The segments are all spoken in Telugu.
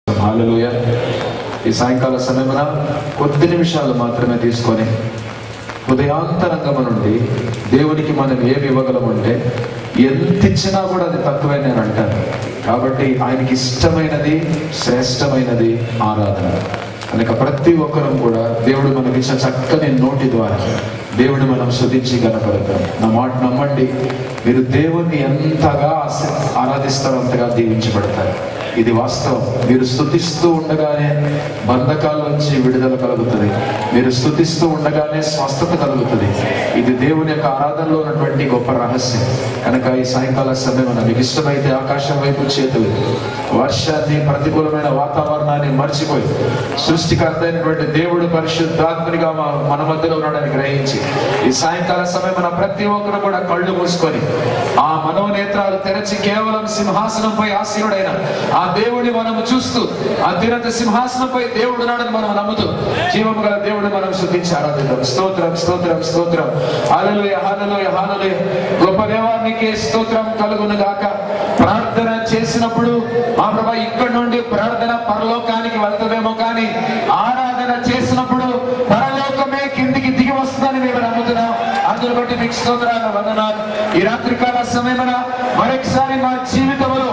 హాలలోయ ఈ సాయంకాల సమయమున కొద్ది నిమిషాలు మాత్రమే తీసుకొని హృదయాంతరంగము నుండి దేవునికి మనం ఏమి ఇవ్వగలమంటే ఎంత ఇచ్చినా కూడా అది తక్కువే నేను అంటాను కాబట్టి ఆయనకి ఇష్టమైనది శ్రేష్టమైనది ఆరాధన కనుక ప్రతి ఒక్కరం కూడా దేవుడు మనకిచ్చిన చక్కని నోటి ద్వారా దేవుని మనం శుద్ధించి కనపడతాం నా మాట నమ్మండి మీరు దేవుణ్ణి ఎంతగా ఆశ- ఆరాధిస్తారో అంతగా దీవించబడతారు ఇది వాస్తవం మీరు స్థుతిస్తూ ఉండగానే బంధకాల నుంచి విడుదల కలుగుతుంది మీరు స్థుతిస్తూ ఉండగానే స్వస్థత కలుగుతుంది ఇది దేవుని యొక్క ఆరాధనలో ఉన్నటువంటి గొప్ప రహస్యం కనుక ఈ సాయంకాల సమయం మీకు ఇష్టమైతే ఆకాశం వైపు చేతులు వర్షాన్ని ప్రతికూలమైన వాతావరణాన్ని మర్చిపోయి సృష్టికర్త అయినటువంటి దేవుడు పరిశుద్ధాత్మనిగా మా- మన మధ్యలో ఉన్నాడని గ్రహించి ఈ సాయంకాల సమయం మన ప్రతి ఒక్కరు కూడా కళ్ళు మూసుకొని ఆ మనోనేత్రాలు తెరచి కేవలం సింహాసనంపై ఆసీనుడైన ఆ దేవుడిని మనము చూస్తూ ఆ దినత సింహాసనంపై దేవుడు ఉన్నాడని మనం నమ్ముతూ జీవము గల దేవుడిని మనం శుద్ధించి ఆరాధిద్దాం స్తోత్రం స్తోత్రం స్తోత్రం హాలలోయ హాలలోయ హాలలోయ గొప్ప దేవానికి స్తోత్రం కలుగును గాక ప్రార్థన చేసినప్పుడు మా ప్రభా ఇక్కడ నుండి ప్రార్థన పరలోకానికి వెళ్తుందేమో కానీ ఆరాధన చేసినప్పుడు పరలోకమే కిందికి దిగి వస్తుందని మేము నమ్ముతున్నాం అందును బట్టి మీకు స్తోత్రాలు వందనాలు ఈ రాత్రికాల సమయమున మరొకసారి మా జీవితంలో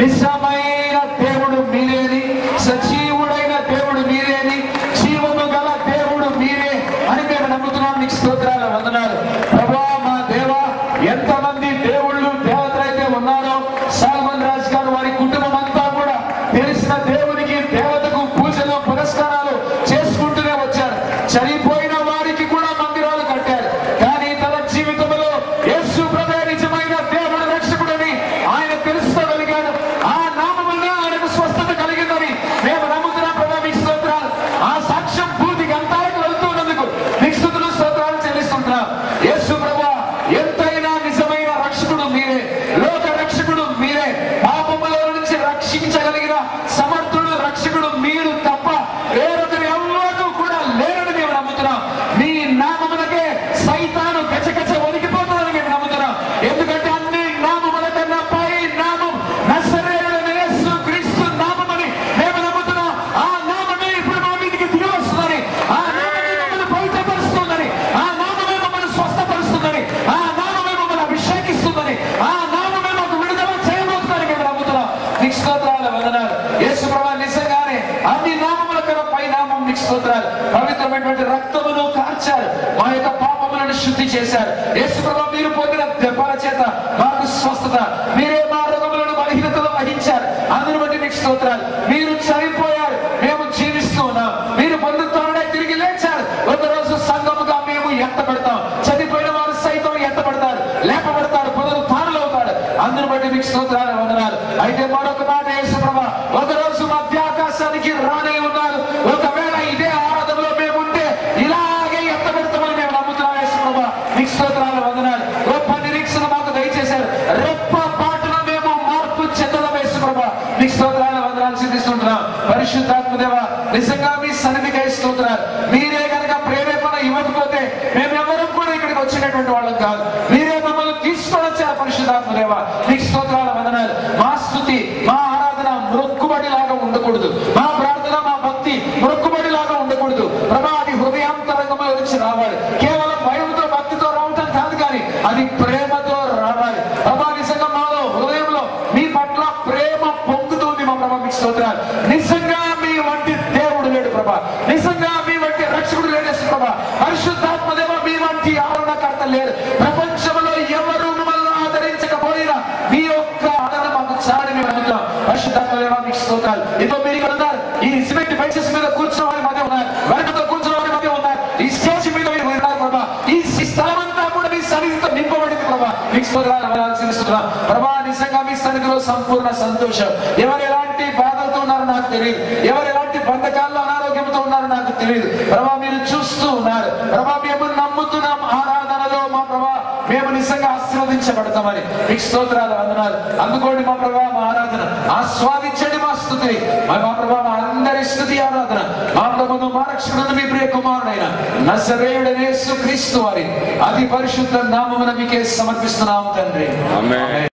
నిజమైన దేవుడు మీరేని సజీవుడైన దేవుడు మీరేని జీవము గల దేవుడు మీరే అని మేము నమ్ముతున్నాం మీకు స్తోత్రాలు వందనాలు ప్రభా మా దేవా ఎంతమంది దేవుళ్ళు దేవతలైతే ఉన్నారో సాల్మన్ రాజు గారు వారి కుటుంబం అంతా కూడా తెలిసిన దేవునికి దేవతకు పూజలు పురస్కారాలు చేసుకుంటూనే వచ్చారు చనిపోయిన వారికి కూడా మందిరాలు కట్టారు కానీ తన జీవితంలో యేసు ప్రభే నిజమైన దేవుడు రక్షకుడని ఆయన తెలుసుకోగలిగాడు ఆ నామం వల్ల ఆయనకు స్వస్థత కలిగిందని మేము నమ్ముతున్నాం ప్రభా మీకు స్తోత్రాలు ఆ సాక్ష్యం పూర్తిగా అంతానికి వెళ్తున్నందుకు మీకు స్తుతులు స్తోత్రాలు చెల్లిస్తుంటున్నాం యేసు ప్రభా ఎంతైనా నిజమైన రక్షకుడు మీరే లోక రక్షకుడు మీరే పాపముల నుంచి రక్షించగలిగిన సమర్థుడు రక్షకుడు మీరు తప్ప వేరొకరు ఎవ్వరూ కూడా లేరని మేము నమ్ముతున్నాం మీ నామములకే సైతాను గచగచ వణికిపోతుందని మేము నమ్ముతున్నాం ఎందుకంటే అన్ని నామముల కన్నా పై నామం నజరేయుడైన యేసు క్రీస్తు నామమని మేము నమ్ముతున్నాం ఆ నామమే ఇప్పుడు మా మీదకి దిగి వస్తుందని ఆ నామమే మమ్మల్ని పవిత్రపరుస్తుందని ఆ నామమే మమ్మల్ని స్వస్థపరుస్తుందని ఆ నామమే మమ్మల్ని అభిషేకిస్తుందని ఆ నామమే మాకు విడుదల చేయబోతుందని మేము నమ్ముతున్నాం నీకు స్తోత్రాలు వందనాలు యేసు ప్రభా నిజంగానే అన్ని నామముల కన్నా పై నామం నీకు స్తోత్రాలు పవిత్రమైనటువంటి రక్తమును కార్చారు మా యొక్క పాపములను శుద్ధి చేశారు యేసు ప్రభా మీరు పొందిన దెబ్బల చేత మాకు స్వస్థత మీరే మా రోగములను బలహీనతలు వహించారు అందుని బట్టి మీకు స్తోత్రాలు మీరు చనిపోయారు మేము జీవిస్తూ ఉన్నాం మీరు పొందుతాడే తిరిగి లేచారు ఒక రోజు సంఘముగా మేము ఎత్తబడతాం చనిపోయిన వారు సైతం ఎత్తబడతారు లేపబడతారు పునరుత్థానులు అవుతాడు అందుని బట్టి మీకు స్తోత్రాలు వందనాలు అయితే మరొక మాట యేసు ప్రభా ఒక రోజు మధ్యాకాశానికి రానే ఉన్నారు ఒకవేళ ఇదే ఆరాధనలో మేము ఉంటే ఇలాగే ఎత్తబెడతామని మేము నమ్ముతున్నాం యేసు ప్రభా మీకు స్తోత్రాలు వందనాలు గొప్ప నిరీక్షణ మాకు దయచేశారు రెప్ప పాటను మేము మార్పు చెందడం యేసు ప్రభా మీకు స్తోత్రాలు వందనాలు సిద్ధిస్తుంటున్నాం పరిశుద్ధాత్మ దేవ నిజంగా మీ సన్నిధికై స్తోత్రాలు మీరే కనుక ప్రేరేపణ ఇవ్వకపోతే మేము ఎవరం కూడా ఇక్కడికి వచ్చినటువంటి వాళ్ళం కాదు మీరే మమ్మల్ని తీసుకొని వచ్చారు పరిశుద్ధాత్మ దేవ మీకు స్తోత్రాల వందనాలు మా స్థుతి మా ఆరాధన మొక్కుబడి లాగా ఉండకూడదు మా ప్రార్థన మా భక్తి మొక్కుబడి లాగా ఉండకూడదు ప్రభా అది హృదయాంతరంగంలో నుంచి రావాలి కేవలం భయంతో భక్తితో రావటం కాదు కానీ అది ప్రేమతో రావాలి ప్రభా నిజంగా మాలో హృదయంలో మీ పట్ల ప్రేమ పొంగుతుంది మా ప్రభా మీకు స్తోత్రాలు నిజంగా మీ వంటి దేవుడు లేడు ప్రభా నిజంగా మీ వంటి రక్షకుడు లేడు యేసు ప్రభా పరిశుద్ధాత్మ దేవ మీ వంటి ఆదరణకర్త లేడు ప్రపంచంలో ఎవరు మిమ్మల్ని ఆదరించకపోయినా మీ యొక్క ఆదరణ మాకు చాలని మేము నమ్ముతాం పరిశుద్ధాత్మ దేవ మీకు స్తోత్రాలు ఇదో మీరు ఇక్కడ ఉన్నారు ఈ సిమెంట్ బెంచెస్ మీద కూర్చున్న వారి మధ్య ఉన్నారు వెనకతో కూర్చున్న వారి మధ్య ఉన్నారు ఈ స్టేజ్ మీద మీరు ఉన్నారు ప్రభా ఈ ఈ స్థలం అంతా కూడా మీ సన్నిధితో నింపబడింది ప్రభా మీకు స్తోత్రాలు వదలాల్సిస్తున్నాం ప్రభా నిజంగా మీ సన్నిధిలో సంపూర్ణ సంతోషం ఎవరు ఎలాంటి బాధలతో ఉన్నారో నాకు తెలియదు ఎవరు ఎలాంటి బంధకాల్లో అనారోగ్యంతో ఉన్నారో నాకు తెలియదు ప్రభా మీరు చూస్తూ ఉన్నారు ప్రభా మేము నమ్ముతున్నాం ఆరాధనలో మా ప్రభా మేము నిజంగా ఆశీర్వదించబడతామని మీకు స్తోత్రాలు వందనాలు అందుకోండి మా ప్రభా మా ఆరాధన ఆస్వాదించండి మా స్థుతిని మా మా ప్రభా మా అందరి స్థుతి ఆరాధన మా ప్రభును మా రక్షకుడు మీ ప్రియ కుమారుడైన నజరేయుడనే క్రీస్తు వారి అతి పరిశుద్ధ నామమున మీకే సమర్పిస్తున్నాం తండ్రి ఆమేన్.